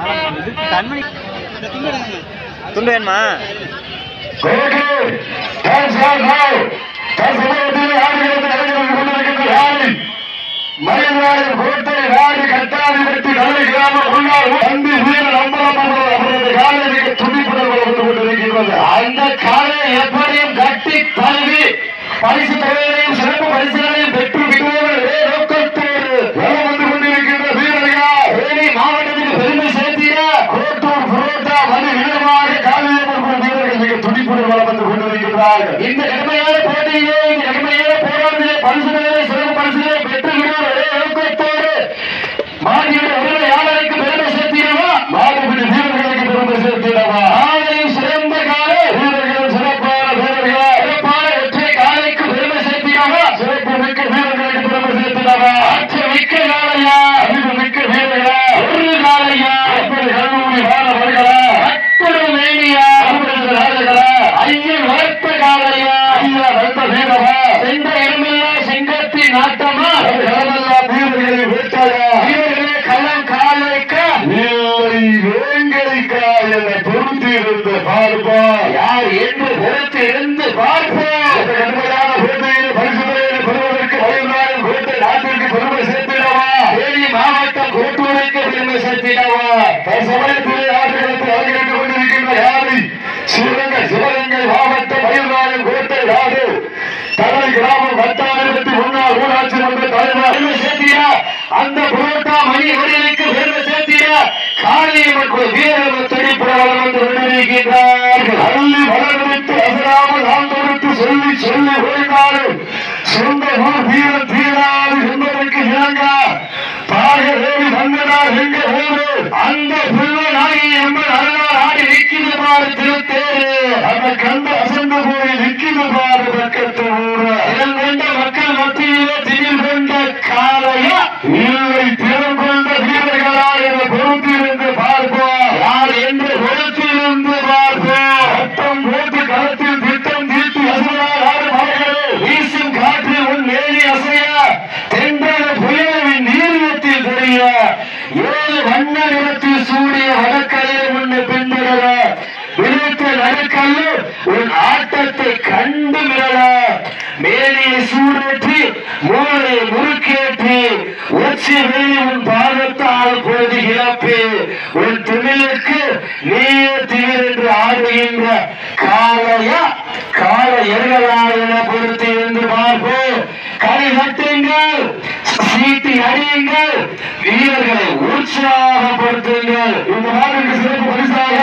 கண்மணி துண்டு வேணுமா கோகே டான்ஸ் நாவ் தற்சமயத்தில் ஆடுகளத்தில் இறங்கி கொண்டிருக்கின்ற யானை மயில்வாயின் கோட்டை நாடு கட்டாணி வெட்டி நல்ல கிராமம் உள்ளார் தம்பி வீரர் அம்பலம் அவரது காலை மிக துடிப்புடன் வளர்ந்து கொண்டிருக்கின்றது அந்த காலை எப்படியும் கட்டி தழுவி பரிசு தொகைகளையும் சிறப்பு பரிசுகளையும் பெற்று விடுவோம் ஒரே நோக்கத்தோடு வலம் வந்து கொண்டிருக்கின்ற வீரர்கள் தேனி மாவட்டத்துக்கு பெருமை சேர்த்திட கோட்டூர் புரோட்டா மணி வீரமாக காலியம்மன் வீரர்கள் மிக துடிப்புடன் வலம் வந்து கொண்டிருக்கின்றார்கள் இந்த கடுமையான போட்டியிலே இந்த கடுமையான போராட்டத்திலே பரிசுகளை சிறப்பு பரிசுகளை பெற்று விடுவோம் ஒரே நோக்கத்தோடு மாநில உரிமையாளருக்கு பெருமை சேர்த்திடவா மாநில வீரர்களுக்கு பெருமை சேர்த்திடவா ஆலையும் சிறந்த கால வீரர்கள் சிறப்பான வீரர்கள் சிறப்பான வெற்றி காலைக்கு பெருமை சேர்த்திடவா சிறப்பு மிக்க வீரர்களுக்கு பெருமை சேர்த்திடவா ஆற்றல் மிக்க காலையா அறிவு மிக்க வீரர்களா ஒரு காலையா எப்படி கல்லூரி மாணவர்களா அற்புதம் வேணியா அற்புதம் ராஜர்களா ஐயன் வளர்த்த காலையா ஐயா வளர்த்த வீரவா சென்ற இடமெல்லாம் செங்கத்தின் நாட்டமா இடமெல்லாம் வீரர்களை வேட்டாயா வீரர்களே களம் காலைக்கா இல்லை வேங்கலிக்கா என பொறுத்து இருந்து பார்ப்பா யார் என்று பொறுத்து இருந்து பார்ப்போம் இந்த கடுமையான போட்டியில் பரிசு தொகையை பெறுவதற்கு வழிநாடு கோட்டை நாட்டிற்கு பெருமை சேர்த்திடவா தேனி மாவட்டம் கோட்டூருக்கு பெருமை சேர்த்திடவா தற்சமயத்திலே ஆடுகளத்தில் அரங்கேற்று கொண்டிருக்கின்ற யானை சிவகங்கை சிவகங்கை மாவட்டம் மயில்நாடு கோட்டை நாடு தலை கிராமம் வட்டாரத்தி முன்னாள் ஊராட்சி மன்ற தலைவர் பெருமை சேர்த்தியா அந்த புரோட்டா மணி வடிகளுக்கு பெருமை சேர்த்தியா காளியம்மன் கோயில் வீரர்கள் துடிப்புடன் வந்து கொண்டிருக்கின்றார்கள் அள்ளி வளர்விட்டு அசராமல் நாம் தொடுத்து சொல்லி சொல்லி ஓடினாலும் சொந்த ஊர் வீரன் தீராது என்பதற்கு இணங்கா பாக தேவி வந்தனார் எங்க ஊரு அந்த புல்ல நாயகி எம்மன் அருளார் ஆடி நிற்கிது பாரு திருத்தேரு அந்த கண்டு அசந்து போய் நிற்கிது பாரு பக்கத்து ஊரு இதன் கொண்ட மக்கள் மத்தியிலே திகில் கொண்ட காலையா இல்லை திறம் கொண்ட வீரர்களா என பொறுத்திருந்து பார்ப்போம் யார் என்று பொறுத்திருந்து பார்ப்போம் சட்டம் போட்டு களத்தில் திட்டம் தீட்டி அசையார் ஆறு மலைகளே வீசும் காற்றில் உன் மேலி அசையா தென்றல புயலின் நீரியத்தில் தெரிய ஏழு வண்ண நிறத்தில் சூடிய வடக்கரையை முன்ன பின்தொடர விழுத்த நடுக்கல்லு உன் ஆட்டத்தை கண்டு மிரள மேலியை சூடேற்றி மூளை முறுக்கேற்றி உச்சி வேலி உன் பாதத்தால் பொழுது இழப்பு உன் திமிழுக்கு நீயே திமிழ் என்று ஆடுகின்ற காலையா கால எருகளா என பொறுத்து இருந்து பார்ப்போம் கை கட்டுங்கள் சீட்டி அடியுங்கள் வீரர்களை உற்சாகப்படுத்துங்கள் இந்த நாளுக்கு சிறப்பு பரிசாக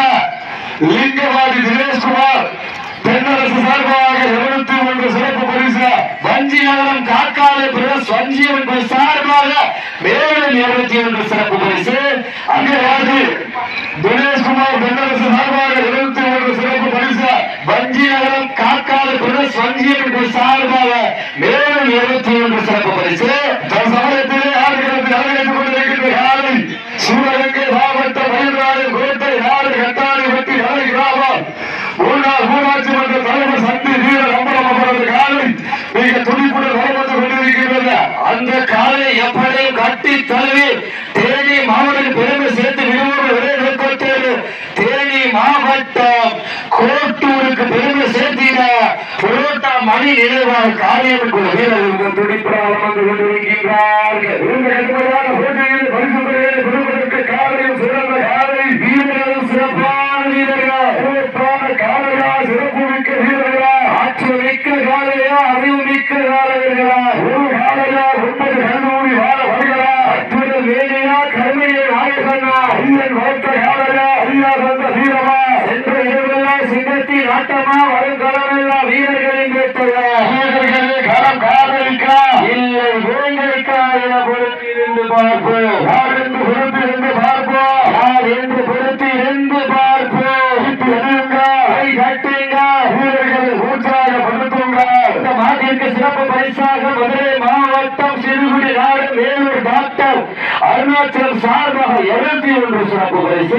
லிங்கவாடி தினேஷ்குமார் தென்னரசு சார்பாக இருபத்தி ஒன்று சிறப்பு பரிசு வஞ்சி நகரம் காக்காலை பிரதேஷ் வஞ்சியவன் சார்பாக மேலும் இருபத்தி ஒன்று சிறப்பு பரிசு அங்கே யாரு தினேஷ்குமார் தென்னரசு சார்பாக இருபத்தி ஒன்று சிறப்பு பரிசு வஞ்சி நகரம் காக்காலை பிரதேஷ் வஞ்சியவன் சார்பாக மேலும் இருபத்தி ஒன்று சிறப்பு பரிசு தன் சமயத்திலே ஆடுகளத்தில் அரங்கேற்றுக் கொண்டிருக்கின்ற யாரை சூரகங்கை மாவட்ட மயில்நாடு கோட்டை நாடு கட்டாணி வெட்டி நலை கிராமம் முன்னாள் ஊராட்சி மன்ற தலைவர் சந்தி வீரர் அம்பலம் அவரது காலை மிக துடிப்புடன் வரப்பட்டு கொண்டிருக்கின்றது அந்த காலை எப்படியும் கட்டி தழுவி தேனி மாவட்டம் பெருமை சேர்த்து விடுவோம் ஒரே நோக்கத்தோடு தேனி மாவட்டம் கோட்டூருக்கு பெருமை சேர்த்திட புரோட்டா மணி நினைவாக காரியமன் வீரர்கள் துடிப்புடன் வந்து கொண்டிருக்கின்றார்கள் இந்த கடுமையான போட்டியில் பரிசு பெறுவதை பெறுவதற்கு காலையும் சிறந்த காலை வீரர்களும் சிறப்பான வீரர்கள் சிறப்பான காலையா சிறப்பு மிக்க வீரர்களா ஆற்றல் மிக்க காலையா அறிவு மிக்க காலையர்களா ஒரு காலையா ஒன்பது கல்லூரி வாழ வருகிறா அற்புத வேலையா கருமையை நாயகனா ஐயன் வளர்த்த காலையா ஐயா வந்த வீரமா சென்ற இரவெல்லாம் சிங்கத்தின் ஆட்டமா வருங்காலமெல்லாம் வீரர்களின் வேட்டையா வீரர்களே களம் காதலிக்கா இல்லை வேங்கலிக்கா என பொறுத்திருந்து பார்ப்போம் யார் என்று பொறுத்திருந்து பார்ப்போம் யார் என்று பொறுத்திருந்து பார்ப்போம் இட்டு எழுங்க கை கட்டுங்க வீரர்களை உற்சாகப்படுத்துங்க இந்த மாட்டிற்கு சிறப்பு பரிசாக மதுரை மாவட்டம் சிறுகுடி நாடு வேலூர் டாக்டர் அருணாச்சலம் சார்பாக இருபத்தி ஒன்று சிறப்பு பரிசு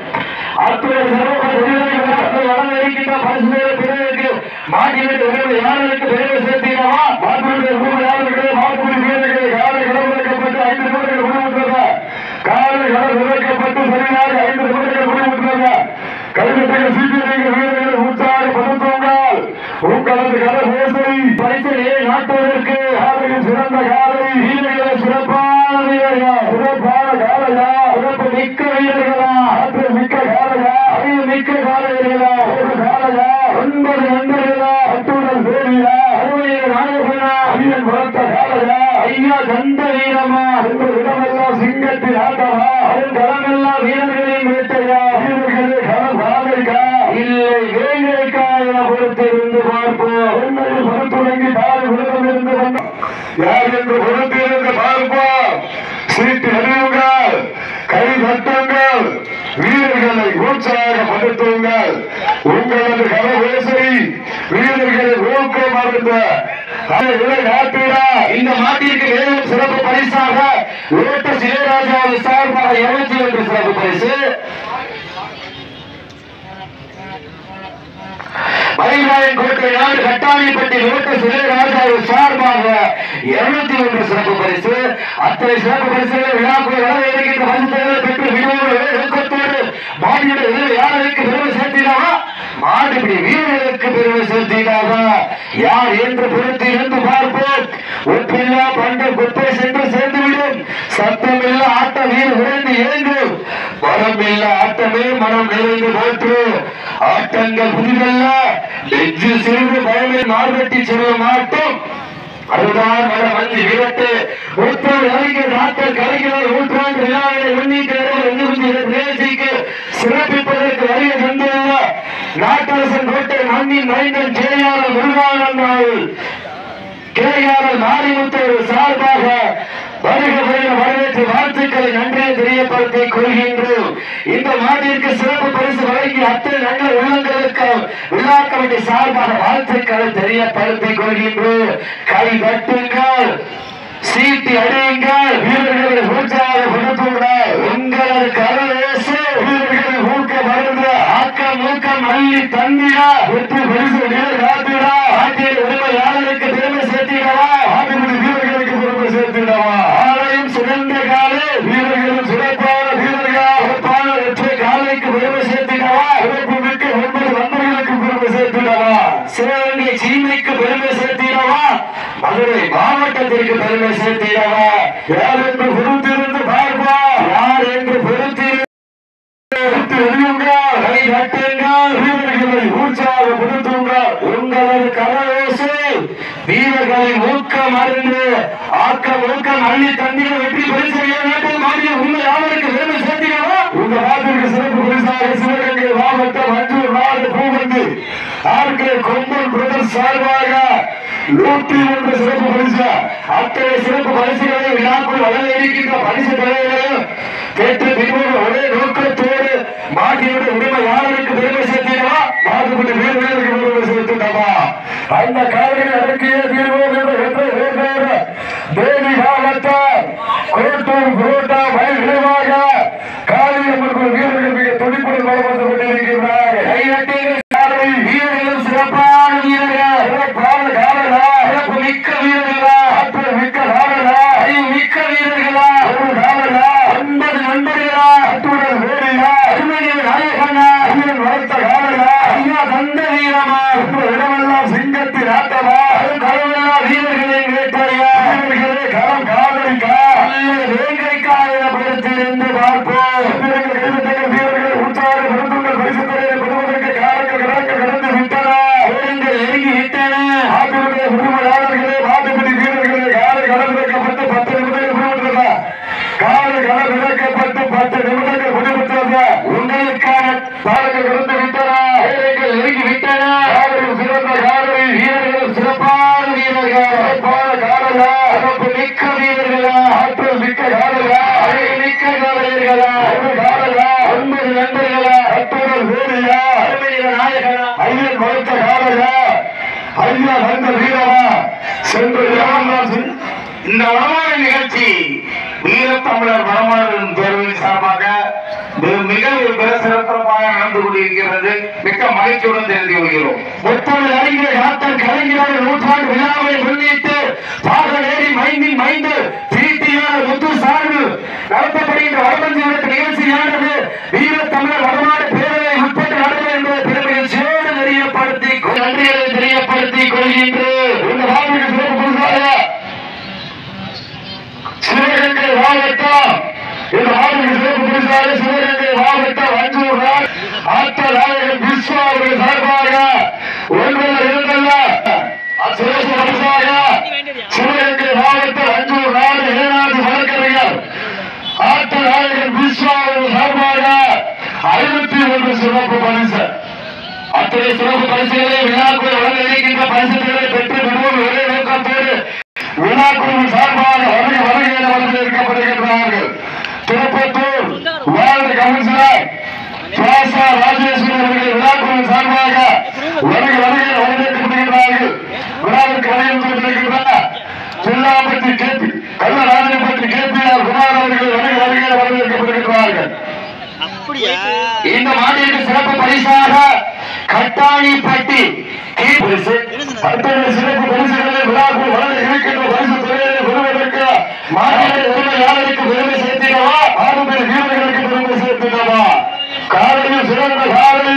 அத்துறை சிறப்பு பரிசு வளர்ந்து இருக்கின்ற பரிசு பிறகு மாட்டிற்கு உறவு யாருக்கு பெருமை சேர்த்தீங்களா மாட்டுடைய உறவு யாருக்கு மாட்டுடைய வீரர்களை காலை கடவுளுக்கப்பட்டு ஐந்து நூறுகள் உணவு காலை கடவுள் விளக்கப்பட்டு சரியாக ஐந்து நிமிடங்கள் முடிவுற்றது கைவிட்டங்கள் சீக்கிரங்கள் வீரர்கள் உற்சாகப்படுத்துங்கள் உங்களது கரகோசை பரிசையை நாட்டுவதற்கு ஆலையில் சிறந்த காலை வீரர்களை சிறப்பான வீரர்கள் சிறப்பான காலையா சிறப்பு மிக்க வீரர்களா ஆற்றல் மிக்க காலையா அறிவு மிக்க காலைகளா ஒரு காலையா ஒன்பது நண்பர்களா அத்துடன் தேவியா அறுவைய நாயகனா ஐயன் வளர்த்த காலையா ஐயா கந்த வீரமா உங்கள் இடமெல்லாம் சிங்கத்தின் ஆட்டமா அதன் களமெல்லாம் வீரர்களின் வேட்டையா வீரர்களே களம் பாதைக்கா இல்லை வேங்கைக்கா என பொறுத்திருந்து பார்ப்போம் என்னை பொறுத்துடங்கி தாழ் விழுதம் இருந்து வந்தோம் யார் என்று பொறுத்திருந்து பார்ப்போம் சீட்டு அறிவுங்கள் கை தட்டுங்கள் வீரர்களை உற்சாகப்படுத்துங்கள் உங்களது கரவேசை வீரர்களை ஊக்கம் அருந்த நாட்டிடா இந்த மாட்டிற்கு மேலும் சிறப்பு பரிசாக ஓட்ட சிவராஜாவின் சார்பாக இருபத்தி ஒன்று சிறப்பு பரிசு மயிலாயன் கோட்டை நாடு கட்டாணிப்பட்டி ஓட்ட சிவராஜாவின் சார்பாக இருநூத்தி ஒன்று சிறப்பு பரிசு அத்தனை சிறப்பு பரிசுகளை விழாக்குள் வர இருக்கின்ற பரிசுகளை பெற்று விடுவோடு ஊக்கத்தோடு மாடியோட இதில் யாருக்கு பெருமை சேர்த்தினாவா மாடுபிடி வீரர்களுக்கு பெருமை சேர்த்தினாவா யார் என்று பொறுத்திருந்து பார்ப்போம் ஒப்பில்லா பண்ட குப்பை சென்று சேர்ந்துவிடும் சத்தமில்ல ஆட்ட வீர உறைந்து இறங்கும் மனமில்ல ஆட்டமே மனம் நிறைந்து போற்று ஆட்டங்கள் புதிதல்ல நெஞ்சு சிறிது பயமே மார்வெட்டி செல்ல மாட்டோம் அதுதான் மன மஞ்சு விரட்டு ஒருத்தர் அறிஞர் டாக்டர் கலைஞர் நூற்றாண்டு விழாவினை முன்னிட்டு நிகழ்ச்சிக்கு சிறப்பிப்பதற்கு வருகை தந்துள்ள நாட்டரசன் கோட்டை மண்ணின் மைந்தன் ஜெயாளர் முருகானந்தாள் கேயாளர் மாரிமுத்தர் சார்பாக வருக வருக வரவேற்று வாழ்த்துக்களை நன்றியை தெரியப்படுத்திக் கொள்கின்றோம் இந்த மாட்டிற்கு சிறப்பு பரிசு வழங்கி அத்தனை நல்ல உள்ளங்களுக்கு விழா கமிட்டி சார்பாக வாழ்த்துக்களை தெரியப்படுத்திக் கொள்கின்றோம் கை தட்டுங்கள் சீட்டி அடியுங்கள் வீரர்களை உற்சாகப்படுத்துங்கள் உங்களது கரவேசு வீரர்களை ஊக்க மருந்து ஆக்கம் ஊக்கம் அள்ளி தந்திடா வெற்றி பரிசு வீரர் காத்திடா ஆட்டிய உரிமையாளருக்கு பெருமை சேர்த்திடவா ஆட்டுக்குடி வீரர்களுக்கு பெருமை சேர்த்திடவா ஆலயம் சிறந்த காலே வீரர்களும் சிறப்பான வீரர்களா சிறப்பான வெற்றி காலைக்கு பெருமை சேர்த்திடவா சிறப்பு மிக்க ஒன்பது நண்பர்களுக்கு பெருமை சேர்த்திடவா சிவகங்கை சீமைக்கு பெருமை சேர்த்திடவா மதுரை மாவட்டத்திற்கு பெருமை சேர்த்திடவா யார் என்று பொறுத்திருந்து பார்ப்பா யார் என்று பொறுத்திருந்து உங்களது கரவேசு வீரர்களின் ஊக்கம் அறிந்து ஆக்கம் ஊக்கம் அள்ளி தந்திர வெற்றி பரிசு நாட்டில் மாறிய உண்மை யாருக்கு வேலை சேர்த்தினவா உங்க நாட்டிற்கு சிறப்பு பரிசாக சிவகங்கை மாவட்டம் அஞ்சூர் நாடு பூவந்து ஆர்கே கொம்பன் பிரதர் சார்பாக நூற்றி ஒன்று சிறப்பு பரிசு அத்தனை சிறப்பு பரிசுகளை விழாக்குள் வளர இருக்கின்ற பரிசு தலைவர்களையும் கேட்டு பின்பு ஒரே நோக்கத்தோடு மாட்டியோட உரிமையாளருக்கு பெருமை சேர்த்தினவா மாட்டுப்பட்டு வீரர்களுக்கு பெருமை சேர்த்துட்டவா அந்த காலையில் அடக்கிய தீர்வோம் என்ற ஒற்றை வேண்டாக தேவி மாவட்டம் கோட்டூர் புரோட்டா வயல் விளைவாக காளியம்மன் வீரர்கள் மிக துடிப்புடன் வளர்ந்து கொண்டிருக்கிறார்கள் கையட்டிகள் காலை வீரர்களும் சிறப்பான வீரர்கள் சிறப்பான காலரா சிறப்பு மிக்க வீரர்களா ஆற்றல் மிக்க காலரா அறிவு மிக்க வீரர்களா ஒரு காலரா ஒன்பது நண்பர்களா அத்துடன் வேறியா அருமையின் நாயகனா ஐயன் வளர்த்த காலரா ஐயா தந்த வீரமா உங்கள் இடமெல்லாம் சிங்கத்தின் ஆட்டமா அது கடவுளெல்லாம் வீரர்களின் வேட்டையா வீரர்களே களம் காதலிக்கா அல்ல வேங்கைக்கா என படுத்திருந்து பார்ப்போம் வீரர்கள் கைவிட்டங்கள் வீரர்கள் உற்சாகப்படுத்துங்கள் பரிசு தொகையை பெறுவதற்கு காலங்கள் கிடக்க கடந்து விட்டன வேங்கள் நெருங்கி விட்டன ஆட்டுடைய உரிமையாளர்களே மாட்டுப்பிடி வீரர்களே காலை கடல் வைக்கப்பட்டு பத்து நிமிடங்கள் முடிவுற்றது காலை கடல் விளக்கப்பட்டு பத்து நிமிடங்கள் முடிவுற்றது உங்களுக்கான பாடங்கள் கடந்து விட்டன வீரர்கள் நெருங்கி விட்டன காலையில் சிறந்த காலை வீரர்கள் சிறப்பான வீரர்கள் சிறப்பான காலையா சிறப்பு மிக்க வீரர்களா ஆற்றல் மிக்க காலையா அழகு மிக்க காலையர்களா ஒரு காலையா ஒன்பது நண்பர்களா அத்துடன் வேறியா அருமையில நாயகனா ஐயன் வளர்த்த காலையா ஐயா வந்த வீரமா சென்று யாரும் இந்த வடமாறு நிகழ்ச்சி வீரத்தமிழர் வடமாறும் பேரவையின் சார்பாக மிக- மிக மிக சிறப்பாக நடந்து கொண்டிருக்கிறது மிக்க மகிழ்ச்சியுடன் தெரிந்து கொள்கிறோம் முத்தமிழ் அறிஞர் டாக்டர் கலைஞர் நூற்றாண்டு விழாவை முன்னிட்டு பாக நேரி மைந்தின் மைந்து பீட்டியார் தலைவர் முத்து சார்பு நடத்தப்படுகின்ற வடமஞ்சி விளக்கு நிகழ்ச்சியானது வீர தமிழர் வடநாடு பேரவை உட்பட்டு நடக்கும் என்பதை பெருமகிழ்ச்சியோடு தெரியப்படுத்தி நன்றிகளை தெரியப்படுத்திக் கொள்கின்றோம் இந்த மாவட்ட சிறப்பு பரிசாக சிவகங்கை மாவட்டம் இந்த மாவட்ட சிறப்பு பரிசாக சிவகங்கை மாவட்டம் அஞ்சூர் நாள் ஆட்ட நாயகன் விஸ்வா அவர்கள் சார்பாக ஒன்றல்ல இரண்டல்ல சிறப்பு பரிசாக சிவகங்கை மாவட்டம் அஞ்சூர் நாடு ஏழாவது வழக்கறிஞர் ஆட்ட நாயகன் விஸ்வா அவர்கள் சார்பாக ஐநூத்தி ஒன்று சிறப்பு பரிசு அத்தகைய சிறப்பு பரிசுகளை விழாக்குழு வழங்க இருக்கின்ற பரிசுகளை பெற்று விடுவோம் ஒரே நோக்கத்தோடு விழாக்குழு சார்பாக வருக வருக என வரவேற்கப்படுகின்றார்கள் திருப்பத்தூர் வார்டு கவுன்சிலர் பிராசா ராஜேஸ்வரி அவர்கள் விழாக்குழு சார்பாக வருக வருக என வரவேற்கப்படுகின்றார்கள் விழாவிற்கு வருகின்ற சில்லாப்பட்டி கேபி கள்ளராஜபட்டி கேபிஆர் குமார் அவர்கள் வருக வருக என வரவேற்கப்படுகின்றார்கள் அப்படியா இந்த மாநிலத்திற்கு சிறப்பு பரிசாக கட்டாணிப்பட்டி கீ பரிசு அத்தகைய சிறப்பு பரிசுகளை விழாக்குள் வழங்க இருக்கின்ற பரிசு தொகையை பெறுவதற்கு மாநில உரிமையாளருக்கு பெருமை சேர்த்திடவா ஆறுபேர் வீரர்களுக்கு பெருமை சேர்த்திடவா காலையில் சிறந்த காலை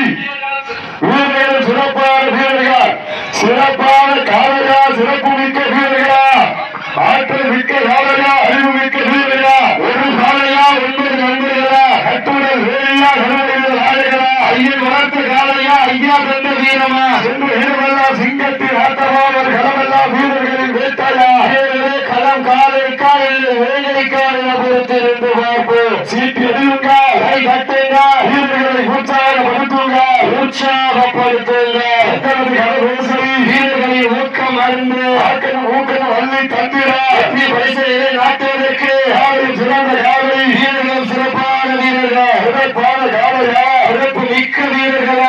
வீரர்கள் சிறப்பான வீரர்கள் சிறப்பான காலையா சிறப்பு மிக்க வீரர்களா ஆற்றல் மிக்க காலையா அறிவு மிக்க வீரர்களா ஒரு காலையா ஒன்பது நண்பர்களா கட்டுடல் வேலையா நண்பர்கள் நாயகரா ஐயன் வளர்த்த காலையா ஐயா தந்த வீரமா சென்று வீரமெல்லாம் சிங்கத்தின் ஆட்டமாவர் களமெல்லாம் வீரர்களின் வேட்டையா வீரர்களே களம் காலைக்கா இல்லை வேலைக்கா என பொறுத்திருந்து பார்ப்போம் சீட்டு எதிருங்க கை கட்டுங்க வீரர்களை உற்சாகப்படுத்துங்க உற்சாகப்படுத்துங்க எத்தனது கலபோசரி வீரர்களை ஊக்கம் அருந்து ஆக்கணும் ஊக்கணும் அள்ளி தந்திர வெற்றி பரிசையை நாட்டுவதற்கு யாரும் சிறந்த காலை வீரர்கள் சிறப்பான வீரர்கள் சிறப்பான காலையா சிறப்பு மிக்க வீரர்களா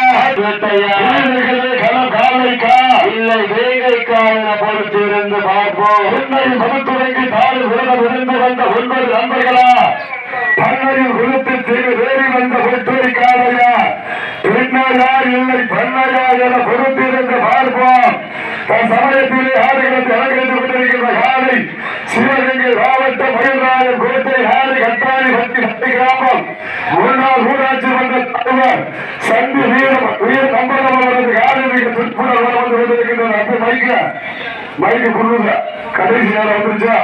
வீரர்களே களம் காலைக்கா இல்லை வேகைக்கா என பொறுத்திருந்து பார்ப்போம் உண்மை மருத்துவருக்கு தாழ் விரதம் இருந்து வந்த ஒன்பது நண்பர்களா பண்ணையில் விழுத்து செய்து வேறி வந்த பொறுத்துறை காலையா பெண்ணாயா இல்லை பண்ணையா என பொறுத்திருந்து பார்ப்போம் தன் சமயத்திலே ஆடுகளத்தை அலங்கரித்துக் கொண்டிருக்கின்ற காலை சிவகங்கை மாவட்டம் மயில்ராயன் கோட்டை ஆறு கட்டாணி பத்தி பத்து கிராமம் முன்னாள் ஊராட்சி மன்ற தலைவர் சந்தி வீரம் வீர நம்பரம் அவரது காலை மிக துட்புடன் வர வந்து கொண்டிருக்கின்றது அப்படி மைக்க மைக்கு குடுங்க கடைசி நேரம் வந்துருச்சா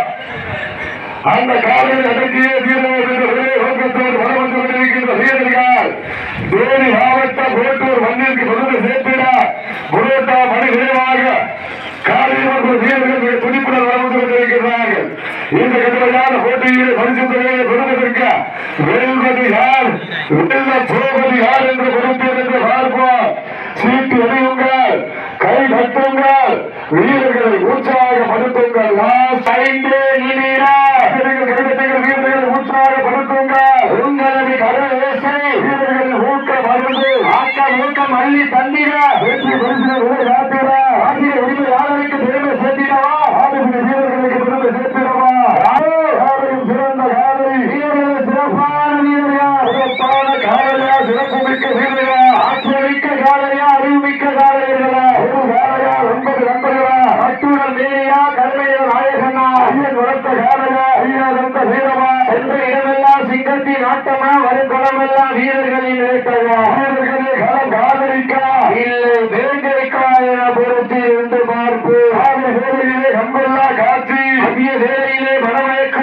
அந்த காலையில் அடக்கிய வீரர்கள் என்ற ஒரே நோக்கத்தோடு வர வந்து கொண்டிருக்கின்ற வீரர்கள் தேனி மாவட்டம் கோட்டூர் மண்ணிற்கு பெருமை சேர்த்திட புரோட்டா மணி விரைவாக காலையில் ஒரு வீரர்கள் மிக துடிப்புடன் வர வந்து கொண்டிருக்கிறார்கள் இந்த கடுமையான போட்டியில் பரிசு தொகையை பெறுவதற்கு வெல்வது யார் வெல்ல போவது யார் என்று பொறுப்பேன் என்று பார்ப்போம் சீட்டு எறியுங்கள் கை கட்டுங்கள் வீரர்களை உற்சாகப்படுத்துங்கள் லாஸ்ட் ஐந்து நிமிடம் வீரர்கள் கைதட்டுங்கள் வீரர்களை உற்சாகப்படுத்துங்கள் உங்களது கடல் ஓசை வீரர்கள் ஊக்க மருந்து ஆக்கம் ஊக்கம் அள்ளி தந்திர வெற்றி பரிசு உரை காத்திர ஆகிய உரிமையாளருக்கு பெருமை சேர்த்திடவா ஆடுபிடி வீரர்களுக்கு பெருமை சேர்த்திடவா யாரையும் சிறந்த காலை வீரர்கள் சிறப்பான வீரர்களா சிறப்பான காலையா சிறப்பு மிக்க வீரர்களா ஆற்றல் மிக்க காலையா அறிவு மிக்க காலையர்களா ஒரு காலையா ஒன்பது நண்பர்களா அட்டுடல் மேரியா கருமையா நாயகனா ஐயன் வளர்த்த காலையா ஐயா வந்த வீரமா என்ற இடமெல்லாம் சிங்கத்தின் ஆட்டமா வருங்குளமெல்லாம் வீரர்களின் வேட்டையா வீரர்களே களம் காதலிக்கா இல்லை வேங்கைக்கா என பொறுத்து இருந்து பார்ப்பு ஆகிய வேலையிலே நம்பெல்லாம் காட்சி அதிக வேலையிலே மனமயக்கம்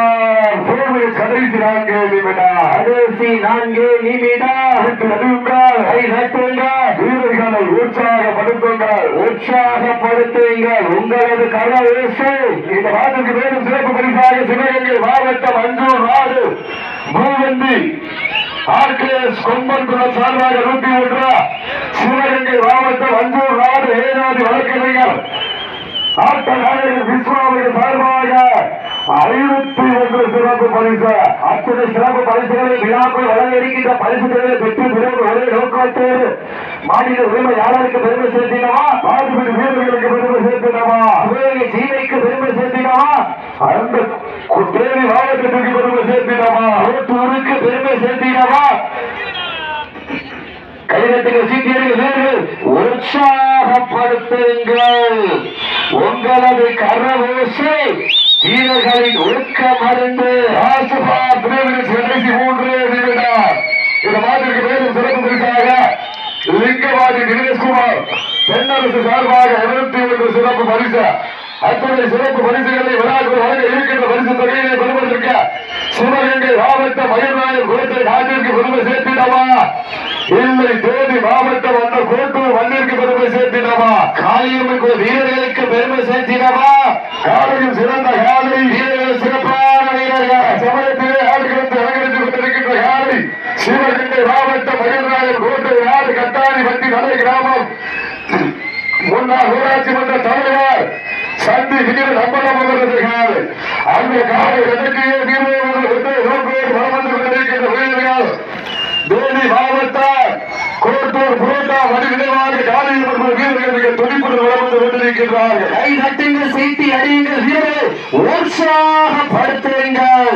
போர்வை கடைசி நான்கு நிமிடா கடைசி நான்கு நிமிடா விட்டு நடுவுங்கள் கை நட்டுங்கள் வீரர்களை உற்சாகப்படுத்துங்கள் உற்சாகப்படுத்துங்கள் உங்களது கர ஓசை இந்த நாட்டுக்கு மேலும் சிறப்பு பரிசாக சிவகங்கை மாவட்டம் அஞ்சூர் நாடு மூவந்தி ஆர்கேஎஸ் கொம்பன் குல சார்பாக நூற்றி ஒன்று சிவகங்கை மாவட்டம் அஞ்சூர் நாடு ஏனாதி வழக்கறிஞர் ஆட்ட நாயகர் விஸ்வாவுக்கு சார்பாக ஐநூத்தி ஒன்று சிறப்பு பரிசு அத்தனை சிறப்பு பரிசுகளை விழாக்கள் வழங்க இருக்கின்ற பரிசுகளை பெற்று விரும்பு ஒரே நோக்கத்தோடு மாநில உரிமையாளருக்கு பெருமை சேர்த்தினவா மாநில வீரர்களுக்கு பெருமை சேர்த்தினவா சிவகங்கை சீமைக்கு பெருமை சேர்த்தினவா அந்த தேனி மாவட்டத்துக்கு பெருமை சேர்த்தினவா ஊருக்கு பெருமை சேர்த்தினவா கைதட்டுகள் சீட்டியர்கள் வீரர்கள் உற்சாகப்படுத்துங்கள் உங்களது கரவோசை வீரர்களின் ஒழுக்க மருந்து ராசுபா பிரேமின் கடைசி மூன்று நிமிடம் இந்த மாதிரிக்கு மேலும் சிறப்பு பரிசாக லிங்கவாதி தினேஷ்குமார் தென்னரசு சார்பாக இருபத்தி ஒன்று சிறப்பு பரிசு அத்துறை சிறப்பு பரிசுகளை விழாக்கள் வழங்க இருக்கின்ற பரிசு தொகையினை பெறுவதற்கு சிவகங்கை மாவட்ட மயில்ராயன் கோட்டை நாட்டிற்கு பெருமை சேர்த்திடவா இல்லை தேதி மாவட்டம் அந்த கோட்டூர் மண்ணிற்கு பெருமை சேர்த்திடவா காளியம்மன் கோயில் வீரர்களுக்கு பெருமை சேர்த்திடவா காலையில் சிறந்த காலை வீரர்கள் சிறப்பான வீரர்கள் சமயத்திலே ஆடுகளத்தை அலங்கரித்துக் கொண்டிருக்கின்ற காலை சிவகங்கை மாவட்ட மயில்ராயன் கோட்டை நாடு கட்டாணி பட்டி தலை கிராமம் முன்னாள் ஊராட்சி மன்ற தலைவர் சந்தி வீர நம்பலம் அவர்கள் அந்த காலை எனக்கையே வீரர்கள் நோக்கோடு வளர்ந்து கொண்டிருக்கின்ற வீரர்கள் தேனி மாவட்டம் கோட்டூர் புரோட்டா வடி விளைவாக காலையில் வரும் வீரர்கள் மிக துடிப்புடன் வளர்ந்து கொண்டிருக்கின்றார்கள் கை தட்டுங்கள் சீட்டி அடியுங்கள் வீரர்கள் உற்சாகப்படுத்துங்கள்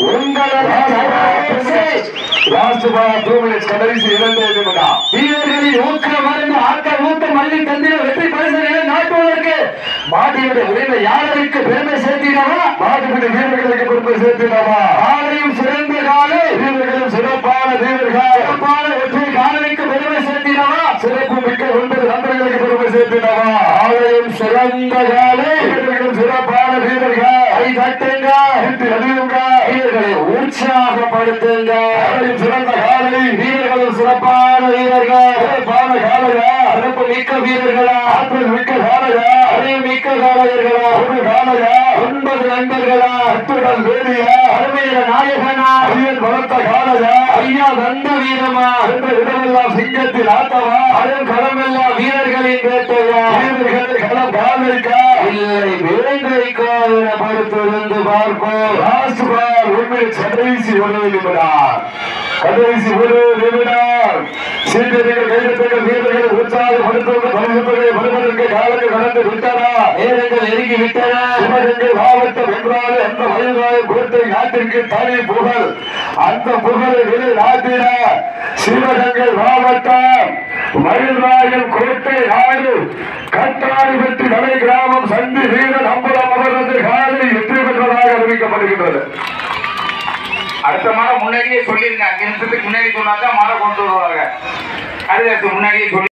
உங்களது ராஷ்டிரபா டூ மினிட்ஸ் கடைசி இரண்டு நிமிடம் வீரர்களின் ஊக்க மருந்து ஆக்க ஊக்க மல்லி தந்திர வெற்றி பரிசுகளை நாட்டுவதற்கு மாட்டினுடைய உரிமை யாருக்கு பெருமை சேர்த்தினவா மாட்டுப்பிடி வீரர்களுக்கு பெருமை சேர்த்தினவா காலையும் சிறந்த காலை வீரர்களும் சிறப்பான வீரர்கள் சிறப்பான வெற்றி காலைக்கு பெருமை சேர்த்தினவா சிறப்பு மிக்க ஒன்பது நண்பர்களுக்கு பெருமை சேர்த்தினவா ஆலயம் சிறந்த காலை வீரர்களும் சிறப்பான வீரர்கள் கை தட்டுங்க வீட்டு அறிவுங்க வீரர்களை உற்சாகப்படுத்துங்க ஆலயம் சிறந்த காலை வீரர்களும் சிறப்பான வீரர்கள் சிறப்பான காலையா சிறப்பு மிக்க வீரர்களா ஆற்றல் மிக்க காலையா அறிவு மிக்க காலையர்களா ஒரு காலையா ஒன்பது நண்பர்களா அத்துடன் வேலியா அருமையில நாயகனா ஐயன் வளர்த்த காலையா ஐயா வந்த வீரமா என்ற இடமெல்லாம் சிங்கத்தில் ஆட்டவா அதன் களமெல்லாம் வீரர்களின் வேட்டையா வீரர்களை களம் காலைக்கா இல்லை வேங்கைக்கா என பொறுத்திருந்து பார்ப்போம் லாஸ்ட் பால் உண்மை கடைசி ஒரு நிமிடம் கடைசி ஒரு நிமிடம் சீட்டர்கள் கைதட்டங்கள் வீரர்கள் உற்சாகப்படுத்துவது பரிசுத்தலை வருவதற்கு காலங்கள் கடந்து விட்டன நேரங்கள் நெருங்கி விட்டன சிவகங்கை மாவட்டம் என்றாலே அந்த வயதாய கோட்டை நாட்டிற்கு தனி புகழ் அந்த புகழை வெளி நாட்டின சிவகங்கை மாவட்டம் மயில்ராயன் கோட்டை நாடு கட்டாணி வெற்றி மலை கிராமம் சந்தி வீரன் அம்பலம் அவரது காலை வெற்றி பெற்றதாக அறிவிக்கப்படுகின்றது அடுத்த மாதம் முன்னாடியே சொல்லிருங்க அஞ்சு நிமிஷத்துக்கு முன்னாடி சொன்னாதான் மாலை கொண்டு வருவாங்க அதுக்கு முன்னாடியே சொல்லி